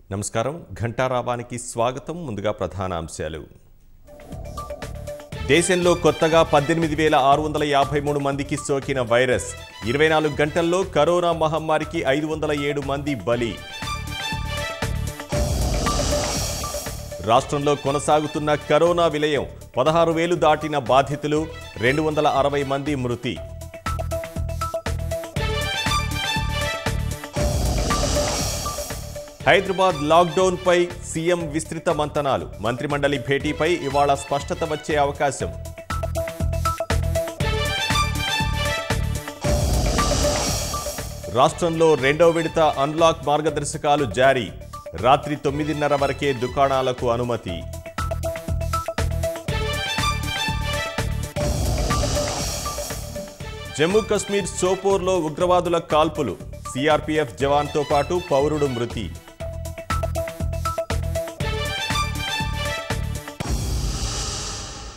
నమస్కారం ఘంటారావానికి స్వాగతం ముందుగా ప్రధాన అంశాలు దేశంలో కొత్తగా పద్దెనిమిది వేల ఆరు వందల యాభై మూడు మందికి సోకిన వైరస్ ఇరవై నాలుగు గంటల్లో కరోనా మహమ్మారికి ఐదు వందల ఏడు మంది బలి రాష్ట్రంలో కొనసాగుతున్న కరోనా విలయం పదహారు వేలు దాటిన బాధితులు రెండు వందల అరవై మంది మృతి హైదరాబాద్ లాక్డౌన్పై సీఎం విస్తృత మంతనాలు మంత్రిమండలి భేటీపై ఇవాళ స్పష్టత వచ్చే అవకాశం రాష్ట్రంలో రెండో విడత అన్లాక్ మార్గదర్శకాలు జారీ రాత్రి తొమ్మిదిన్నర వరకే దుకాణాలకు అనుమతి జమ్మూ కశ్మీర్ సోపోర్లో ఉగ్రవాదుల కాల్పులు సిఆర్పీఎఫ్ జవాన్తో పాటు పౌరుడు మృతి